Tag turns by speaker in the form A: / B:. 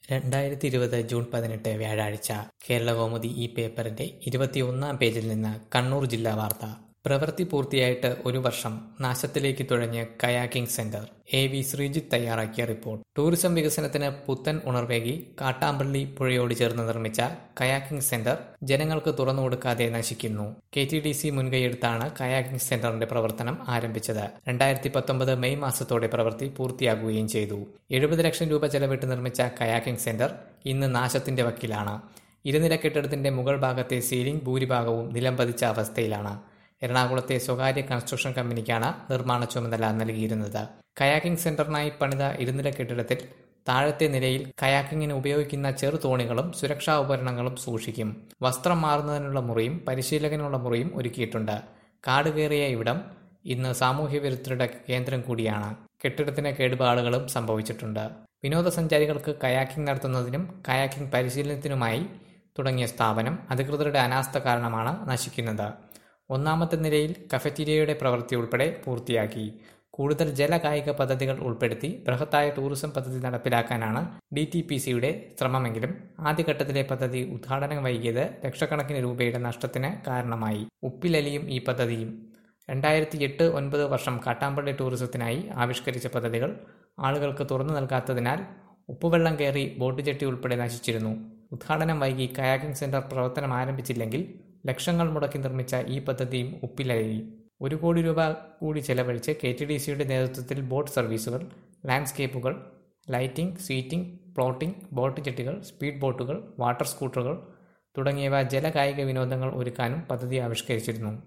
A: രണ്ടായിരത്തി ഇരുപത് ജൂൺ പതിനെട്ട് വ്യാഴാഴ്ച കേരളകൗമുദി ഈ പേപ്പറിന്റെ ഇരുപത്തിയൊന്നാം പേജിൽ നിന്ന് കണ്ണൂർ ജില്ലാ വാർത്ത പ്രവൃത്തി പൂർത്തിയായിട്ട് ഒരു വർഷം നാശത്തിലേക്ക് തുഴഞ്ഞ് kayaking centre A V Sreejith തയ്യാറാക്കിയ റിപ്പോർട്ട് ടൂറിസം വികസനത്തിന് പുത്തൻ ഉണർവേകി കാട്ടാമ്പള്ളി പുഴയോട് ചേർന്ന് നിർമ്മിച്ച കയാക്കിംഗ് സെന്റർ ജനങ്ങൾക്ക് തുറന്നുകൊടുക്കാതെ നശിക്കുന്നു കെ ടി ഡി സി മുൻകൈയെടുത്താണ് കയാക്കിംഗ് സെന്ററിന്റെ പ്രവർത്തനം ആരംഭിച്ചത് രണ്ടായിരത്തി പത്തൊമ്പത് മെയ് മാസത്തോടെ പ്രവൃത്തി പൂർത്തിയാകുകയും ചെയ്തു എഴുപത് ലക്ഷം രൂപ ചെലവിട്ട് നിർമ്മിച്ച കയാക്കിംഗ് സെന്റർ ഇന്ന് നാശത്തിന്റെ വക്കിലാണ് ഇരുനില കെട്ടിടത്തിന്റെ മുകൾ ഭാഗത്തെ സീലിംഗ് ഭൂരിഭാഗവും നിലംപതിച്ച അവസ്ഥയിലാണ് എറണാകുളത്തെ സ്വകാര്യ കൺസ്ട്രക്ഷൻ കമ്പനിക്കാണ് നിർമ്മാണ ചുമതല നൽകിയിരുന്നത് കയാക്കിംഗ് സെന്ററിനായി പണിത ഇരുനില കെട്ടിടത്തിൽ താഴത്തെ നിലയിൽ കയാക്കിങ്ങിന് ഉപയോഗിക്കുന്ന ചെറു തോണികളും സുരക്ഷാ ഉപകരണങ്ങളും സൂക്ഷിക്കും വസ്ത്രം മാറുന്നതിനുള്ള മുറിയും പരിശീലകനുള്ള മുറിയും ഒരുക്കിയിട്ടുണ്ട് കാട് കയറിയ ഇവിടം ഇന്ന് സാമൂഹ്യ വിരുദ്ധരുടെ കേന്ദ്രം കൂടിയാണ് കെട്ടിടത്തിന് കേടുപാടുകളും സംഭവിച്ചിട്ടുണ്ട് വിനോദസഞ്ചാരികൾക്ക് കയാക്കിംഗ് നടത്തുന്നതിനും കയാക്കിംഗ് പരിശീലനത്തിനുമായി തുടങ്ങിയ സ്ഥാപനം അധികൃതരുടെ അനാസ്ഥ കാരണമാണ് നശിക്കുന്നത് ഒന്നാമത്തെ നിലയിൽ കഫറ്റീരിയയുടെ പ്രവൃത്തി ഉൾപ്പെടെ പൂർത്തിയാക്കി കൂടുതൽ ജലകായിക പദ്ധതികൾ ഉൾപ്പെടുത്തി ബൃഹത്തായ ടൂറിസം പദ്ധതി നടപ്പിലാക്കാനാണ് ഡി ടി പി സിയുടെ ശ്രമമെങ്കിലും ആദ്യഘട്ടത്തിലെ പദ്ധതി ഉദ്ഘാടനം വൈകിയത് ലക്ഷക്കണക്കിന് രൂപയുടെ നഷ്ടത്തിന് കാരണമായി ഉപ്പിലലിയും ഈ പദ്ധതിയും രണ്ടായിരത്തി എട്ട് ഒൻപത് വർഷം കാട്ടാമ്പള്ളി ടൂറിസത്തിനായി ആവിഷ്കരിച്ച പദ്ധതികൾ ആളുകൾക്ക് തുറന്നു നൽകാത്തതിനാൽ ഉപ്പുവെള്ളം കയറി ബോട്ട് ജെട്ടി ഉൾപ്പെടെ നശിച്ചിരുന്നു ഉദ്ഘാടനം വൈകി കയാക്കിംഗ് സെന്റർ പ്രവർത്തനം ആരംഭിച്ചില്ലെങ്കിൽ ലക്ഷങ്ങൾ മുടക്കി നിർമ്മിച്ച ഈ പദ്ധതിയും ഉപ്പിലഴി ഒരു കോടി രൂപ കൂടി ചെലവഴിച്ച് കെ ടി ഡി സിയുടെ നേതൃത്വത്തിൽ ബോട്ട് സർവീസുകൾ ലാൻഡ്സ്കേപ്പുകൾ ലൈറ്റിംഗ് സീറ്റിംഗ് പ്ലോട്ടിംഗ് ബോട്ട് ജെട്ടികൾ സ്പീഡ് ബോട്ടുകൾ വാട്ടർ സ്കൂട്ടറുകൾ തുടങ്ങിയവ ജലകായിക വിനോദങ്ങൾ ഒരുക്കാനും പദ്ധതി ആവിഷ്കരിച്ചിരുന്നു